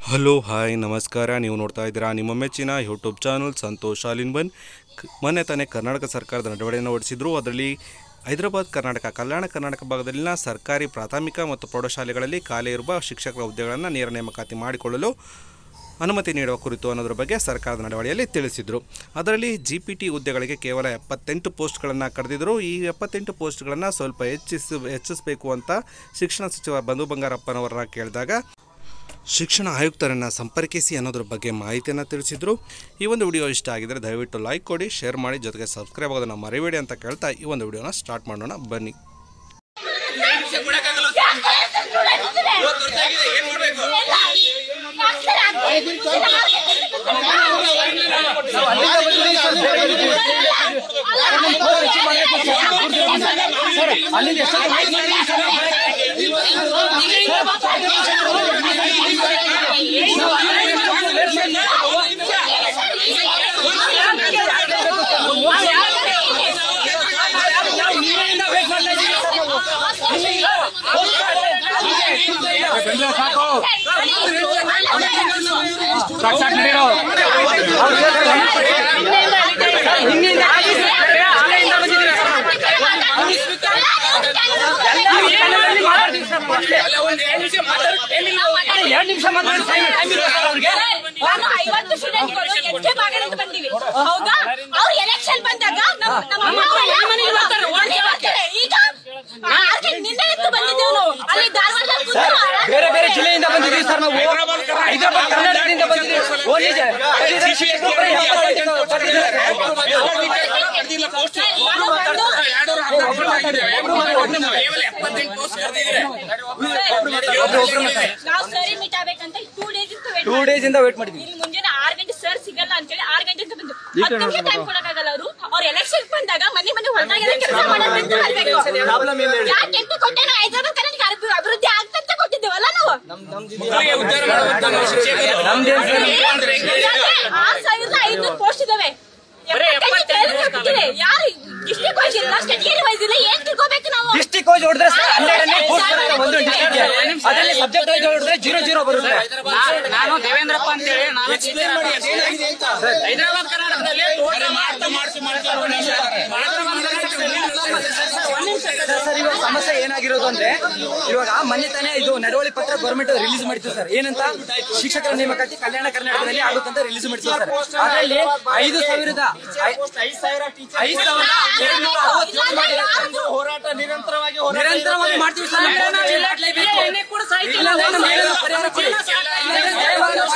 Hello hi ನಮಸ್ಕಾರ ನೀವು ನೋಡ್ತಾ ಇದ್ದೀರಾ ನಿಮ್ಮ ಮೆಚ್ಚಿನ ಯೂಟ್ಯೂಬ್ ಚಾನಲ್ ಸಂತೋಷ್ ಆಲಿನ್ ಬನ್ ಕ- ಮೊನ್ನೆ ತಾನೇ ಕರ್ನಾಟಕ ಸರ್ಕಾರದ ನಡವಳಿಕೆಯನ್ನು ಹೊರಡಿಸಿದ್ರು ಅದರಲ್ಲಿ ಹೈದರಾಬಾದ್ ಕರ್ನಾಟಕ ಕಲ್ಯಾಣ ಕರ್ನಾಟಕ ಭಾಗದಲ್ಲಿನ ಸರ್ಕಾರಿ ಪ್ರಾಥಮಿಕ ಮತ್ತು ಪ್ರೌಢಶಾಲೆಗಳಲ್ಲಿ ಖಾಲಿ ಇರುವ ಶಿಕ್ಷಕರ ಹುದ್ದೆಗಳನ್ನು ನೇರ ನೇಮಕಾತಿ ಮಾಡಿಕೊಳ್ಳಲು ಅನುಮತಿ ನೀಡುವ ಕುರಿತು ಅನ್ನೋದ್ರ ಬಗ್ಗೆ ಸರ್ಕಾರದ ನಡವಳಿಕೆಯಲ್ಲಿ ತಿಳಿಸಿದರು ಅದರಲ್ಲಿ ಜಿ ಪಿ ಟಿ ಹುದ್ದೆಗಳಿಗೆ ಕೇವಲ ಎಪ್ಪತ್ತೆಂಟು ಪೋಸ್ಟ್ಗಳನ್ನು ಕರೆದಿದ್ದರು ಈ ಎಪ್ಪತ್ತೆಂಟು ಪೋಸ್ಟ್ಗಳನ್ನು ಸ್ವಲ್ಪ ಹೆಚ್ಚಿಸ ಹೆಚ್ಚಿಸಬೇಕು ಅಂತ ಶಿಕ್ಷಣ ಸಚಿವ ಬಂಧು ಬಂಗಾರಪ್ಪನವರನ್ನ ಕೇಳಿದಾಗ ಶಿಕ್ಷಣ ಆಯುಕ್ತರನ್ನು ಸಂಪರ್ಕಿಸಿ ಅನ್ನೋದ್ರ ಬಗ್ಗೆ ಮಾಹಿತಿಯನ್ನು ತಿಳಿಸಿದರು ಈ ಒಂದು ವಿಡಿಯೋ ಇಷ್ಟ ಆಗಿದರೆ ದಯವಿಟ್ಟು ಲೈಕ್ ಕೊಡಿ ಶೇರ್ ಮಾಡಿ ಜೊತೆಗೆ ಸಬ್ಸ್ಕ್ರೈಬ್ ಆಗೋದನ್ನು ಮರಿಬೇಡಿ ಅಂತ ಕೇಳ್ತಾ ಈ ಒಂದು ವಿಡಿಯೋನ ಸ್ಟಾರ್ಟ್ ಮಾಡೋಣ ಬನ್ನಿ ಎರಡು ನಿಮಿಷ ಮಾತಾಡಿ ಟೈಮ್ ಇರೋಲ್ಲ ಅವ್ರಿಗೆ ನಾನು ಐವತ್ತು ಸ್ಟೂಡೆಂಟ್ಗಳು ಎಷ್ಟೇ ಭಾಗದಿಂದ ಬಂದಿವಿ ಹೌದಾ ಅವ್ರು ಎಲೆಕ್ಷನ್ ಬಂದಾಗ ನಮ್ಮ ನಮ್ಮ ಅಮ್ಮ ಅವರೆಲ್ಲ ಮನೆಗೆ ಬರ್ತಾರೆ, ಓಟ್ ಬರ್ತಾರೆ. ಈಗ ಆರ್ಗೆ ನಿನ್ನೆ ಎತ್ತು ಬಂದಿದ್ದೇವೆ ನಾವು ಅಲ್ಲಿ ಧಾರವಾಡದಲ್ಲಿ ಕೂತು ಆರಾಮ ಬೇರೆ ಬೇರೆ ಜಿಲ್ಲೆಯಿಂದ ಬಂದಿದ್ದೀವಿ ಸರ್ ನಾವು ಹೈದರಾಬಾದ್ ಕರ್ನಾಟಕದಿಂದ ಬಂದಿದ್ದೀವಿ ಓನ್ಲಿ ನಾವು ಸರಿ ಮೀಟ್ ಆಗ್ಬೇಕಂತ ಟೂ ಡೇಸ್ ಇತ್ತು wait ಟೂ ಮಾಡಿದ್ವಿ. ಡೇಸ್ ಇಂದ ವೇಟ್ ಮಾಡಿದ್ವಿ ಇಲ್ಲಿ ಮುಂಜಾನೆ ಆರ್ ಗಂಟೆ ಸರ್ ಸಿಗಲ್ಲ ಅಂತೇಳಿ ಆರ್ ಗಂಟೆ ಅಂತ ಬಂದು ಹತ್ತು ನಿಮಿಷ ಟೈಮ್ ಕೊಡಕ್ಕಾಗಲ್ಲ ಅವರು ಅವ್ರ ಎಲೆಕ್ಷನ್ ಬಂದಾಗ ಮನೆ ಮನೆ ಹೊರಟಾಗೆಲ್ಲ ಕೆಲಸ ಮಾಡೋದಂತ ಹೇಳ್ಬೇಕು ಯಾಕೆ ಎಂಟು ಕೊಟ್ಟೆ ನಾವು ಹೈದರಾಬಾದ್ ಕರ್ನಾಟಕ ಅಭಿವೃದ್ಧಿ- ಅಭಿವೃದ್ಧಿ ಆಗ್ತಂತ ಕೊಟ್ಟಿದ್ದೇವಲ್ಲ ನಾವು ನಮ್ದೇನ್ ಸರ್ ಯಾಕೆ? ಆರ್ ಸಾವಿರದ ಐನೂರು ಪೋಸ್ಟ್ ಇದಾವೆ ಯಾರು ಇಷ್ಟೇ ಪೋಸ್ಟ್ ಇಲ್ಲ ಸ್ಟೇಟ್ಗೆ ವೈಸ್ ಇಲ್ಲ ಏನ್ ತಿಳ್ಕೊಬೇಕು ನಾವು ಡಿಸ್ಟಿಕ್ ವೈಸ್ ಹೊಡೆದ್ರೆ ಸರ್ ಹನ್ನೆರಡನೇ ಪೋಸ್ಟ್ ಬರುತ್ತೆ ಒಂದು ಡಿಸ್ಟಿಕ್ ಅದರಲ್ಲಿ ಸಬ್ಜೆಕ್ಟ್ ವೈಸ್ ಹೊಡೆದ್ರೆ ಜೀರೋ ಜೀರೋ ಬರುತ್ತೆ ನಾನು ದೇವೇಂದ್ರಪ್ಪ ಅಂತೇಳಿ ನಾನು ಹೈದರಾಬಾದ್ ಕರ್ನಾಟಕದಲ್ಲಿ ಸರ್, ಸರ್ ಇವಾಗ ಸಮಸ್ಯೆ ಏನಾಗಿರೋದು ಅಂದ್ರೆ ಇವಾಗ ಮೊನ್ನೆ ತಾನೇ ಇದು ನಡವಳಿ ಪತ್ರ ಗೌರ್ಮೆಂಟ್ ರಿಲೀಸ್ ಮಾಡಿತ್ತು ಸರ್ ಏನಂತ ಶಿಕ್ಷಕರ ನೇಮಕಾತಿ ಕಲ್ಯಾಣ ಕರ್ನಾಟಕದಲ್ಲಿ ಆಗುತ್ತಂತ ರಿಲೀಸ್ ಮಾಡಿತ್ತು ಸರ್ ಅದರಲ್ಲಿ ಐದು ಸಾವಿರದ ಐ- ಐದು ಸಾವಿರದ ಎರಡ್ನೂರ ಅರವತ್ತೇಳು ಮಾಡಿದ್ದಾರೆ. ಹೋರಾಟ ನಿರಂತರವಾಗಿ ನಿರಂತರವಾಗಿ ಮಾಡ್ತೀವಿ ಸರ್ ನಮ್ಮ ಹೋರಾಟ ಮಾಡ್ಲೇಬೇಕು. ಇಲ್ಲ ಅಂದ್ರೆ ನಮ್ಮ ಏನಾದ್ರು ಪರಿಹಾರ ಕೊಡಿ. ಇಲ್ಲಾಂದ್ರೆ ದಯಮಾಡಿ ನಾವು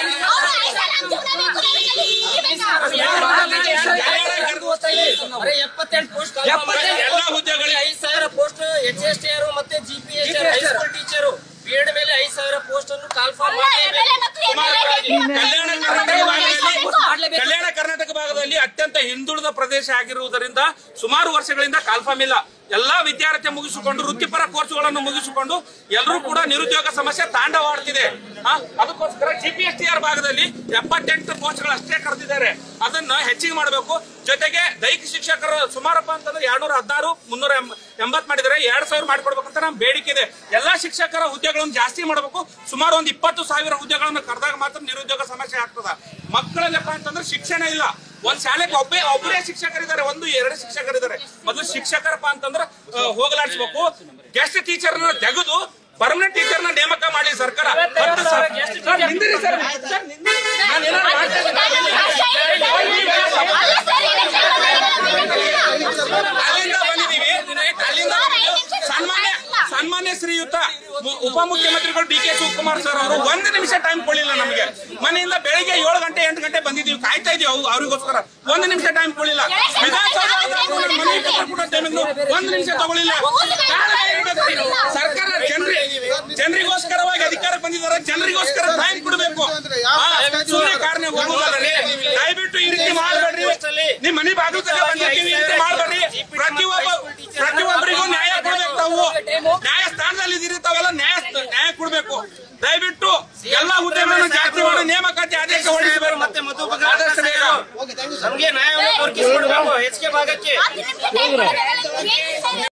ಬರೀ ಎಪ್ಪತ್ತೆಂಟು ಪೋಸ್ಟ್ ಎಪ್ಪತ್ತೆಂಟು ಎಲ್ಲ ಹುದ್ದೆಗಳಿಗೆ ಐದು ಸಾವಿರ post H S T R ಮತ್ತೆ G P S GPSR. High school teacher B Ed ಮೇಲೆ ಐದು ಸಾವಿರ ಪೋಸ್ಟ್ ಅನ್ನು ಕಾಲ್ಫಾರ್ಮ್ ಕಲ್ಯಾಣ ಕರ್ನಾಟಕ ಭಾಗದಲ್ಲಿ ಮಾಡ್ಲೇಬೇಕು. ಕಲ್ಯಾಣ ಕರ್ನಾಟಕ ಭಾಗದಲ್ಲಿ ಅತ್ಯಂತ ಹಿಂದುಳಿದ ಪ್ರದೇಶ ಆಗಿರುವುದರಿಂದ ಸುಮಾರು ವರ್ಷಗಳಿಂದ ಕಾಲ್ಫಾಮ್ ಇಲ್ಲ ಎಲ್ಲಾ ವಿದ್ಯಾರ್ಥಿ ಮುಗಿಸಿಕೊಂಡು ವೃತ್ತಿಪರ ಕೋರ್ಸ್ಗಳನ್ನು ಮುಗಿಸಿಕೊಂಡು ಎಲ್ಲರೂ ಕೂಡ ನಿರುದ್ಯೋಗ ಸಮಸ್ಯೆ ತಾಂಡವಾಡ್ತಿದೆ ಆ, ಅದಕ್ಕೋಸ್ಕರ ಜಿಪಿಎಸ್ ಟಿ ಆರ್ ಭಾಗದಲ್ಲಿ ಎಪ್ಪತ್ತೆಂಟು ಪೋಸ್ಟ್ಗಳು ಅಷ್ಟೇ ಕರೆದಿದ್ದಾರೆ ಅದನ್ನ ಹೆಚ್ಚಿಗೆ ಮಾಡಬೇಕು ಜೊತೆಗೆ ದೈಹಿಕ ಶಿಕ್ಷಕರು ಸುಮಾರಪ್ಪ ಅಂತಂದ್ರೆ ಎರಡ್ನೂರ ಹದಿನಾರು ಮುನ್ನೂರ ಎಂಬತ್ ಮಾಡಿದ್ದಾರೆ ಎರಡ್ ಸಾವಿರ ಮಾಡ್ಕೊಡ್ಬೇಕಂತ ನಮ್ಮ ಬೇಡಿಕೆ ಇದೆ ಎಲ್ಲಾ ಶಿಕ್ಷಕರ ಹುದ್ದೆಗಳನ್ನು ಜಾಸ್ತಿ ಮಾಡಬೇಕು ಸುಮಾರು ಒಂದು ಇಪ್ಪತ್ತು ಸಾವಿರ ಹುದ್ದೆಗಳನ್ನು ಕರೆದಾಗ ಮಾತ್ರ ನಿರುದ್ಯೋಗ ಸಮಸ್ಯೆ ಆಗ್ತದ ಮಕ್ಕಳಲ್ಲಪ್ಪ ಅಂತಂದ್ರೆ ಶಿಕ್ಷಣ ಇಲ್ಲ ಒಂದ್ ಶಾಲೆಗೆ ಒಬ್ಬೇ ಒಬ್ಬರೇ ಶಿಕ್ಷಕರಿದ್ದಾರೆ ಒಂದು ಎರಡು ಶಿಕ್ಷಕರಿದ್ದಾರೆ ಮೊದಲು ಶಿಕ್ಷಕರಪ್ಪ ಅಂತಂದ್ರೆ ಆ, ಹೋಗಲಾಡಿಸ್ಬೇಕು ಗೆಸ್ಟ್ ಟೀಚರ್ ತೆಗೆದು ಪರ್ಮನೆಂಟ್ ಟೀಚರ್ ನ ನೇಮಕ ಮಾಡಿ ಸರ್ಕಾರ ಹತ್ತು ಸಾವಿರ- ಸರ್, ನಿಂದಿರಿ ಸರ್ ಸರ್, ನಿಂದಿರಿ. ನಾನು ಏನಾದ್ರು ಮಾಡ್ತಾ ಇದ್ದೀನಿ. ಅಲ್ಲಿಂದ ಬಂದಿದ್ದೀವಿ ಅಲ್ಲಿಂದ ಬಂದಿದ್ದೀವಿ. ಸನ್ಮಾನ್ಯ ಸನ್ಮಾನ್ಯ ಶ್ರೀಯುತ ಮು- ಉಪಮುಖ್ಯಮಂತ್ರಿಗಳು ಡಿ ಕೆ ಶಿವಕುಮಾರ್ ಸರ್ ಅವರು ಒಂದು ನಿಮಿಷ ಟೈಮ್ ಕೊಡಲಿಲ್ಲ ನಮಗೆ ಮನೆಯಿಂದ ಬೆಳಿಗ್ಗೆ ಏಳು ಗಂಟೆ ಎಂಟು ಗಂಟೆ ಬಂದಿದ್ದೀವಿ ಕಾಯ್ತಾ ಇದೀವಿ ಅವ್ರು ಅವ್ರಿಗೋಸ್ಕರ ಒಂದು ನಿಮಿಷ ಟೈಮ್ ಕೊಡಲಿಲ್ಲ ವಿಧಾನಸೌಧ ಮನೆ ಪತ್ರ ಕೂಡ ಟೈಮಿಂಗ್ ಒಂದು ನಿಮಿಷ ತಗೊಳ್ಳಿಲ್ಲ ಕಾರಣ ಇರ್ಬೇಕು. ಸರ್ಕಾರ ಜನರಿ ಜನರಿಗೋಸ್ಕರವಾಗಿ ಅಧಿಕಾರಕ್ಕೆ ಬಂದಿದ್ದಾರೆ ಜನರಿಗೋಸ್ಕರ ಟೈಮ್ ಕೊಡಬೇಕು ಸುಮ್ಮನೆ ಕಾರಣ ಹೋಗುದಲ್ಲ ರೀ. ದಯವಿಟ್ಟು ಈ ರೀತಿ ಮಾಡಬೇಡ್ರಿ ನಿಮ್ ಮನೆ ಬಾಗಿಲು ತನಕ ಬಂದಿರ್ತೀವಿ ಈ ರೀತಿ ಮಾಡಬೇಡ್ರಿ ಪ್ರತಿಯೊಬ್ಬ ಪ್ರತಿಯೊಬ್ಬರಿಗೂ ನ್ಯಾಯ ಕೊಡ್ಬೇಕು ತಾವು ನ್ಯಾಯ ಸ್ಥಾನದಲ್ಲಿ ಇದ್ದೀರಿ ತಾವೆಲ್ಲ ನ್ಯಾಯ ನ್ಯಾಯ ಕೊಡ್ಬೇಕು ದಯವಿಟ್ಟು ಎಲ್ಲಾ ಹುದ್ದೆಗಳನ್ನು ಜಾಸ್ತಿ ಮಾಡಿ ನೇಮಕಾತಿ ಆದೇಶ ಹೊರಡಿಸಬೇಕು ಮತ್ತೆ ಮಧು ಆದಷ್ಟು ಬೇಗ ನಮ್ಗೆ ನ್ಯಾಯವನ್ನು ದೊರಕಿಸಿಕೊಡ್ಬೇಕು ಎಚ್ ಕೆ ಭಾಗಕ್ಕೆ ಹತ್ತು ನಿಮಿಷ ಟೈಮ್ ಕೊಡೋದು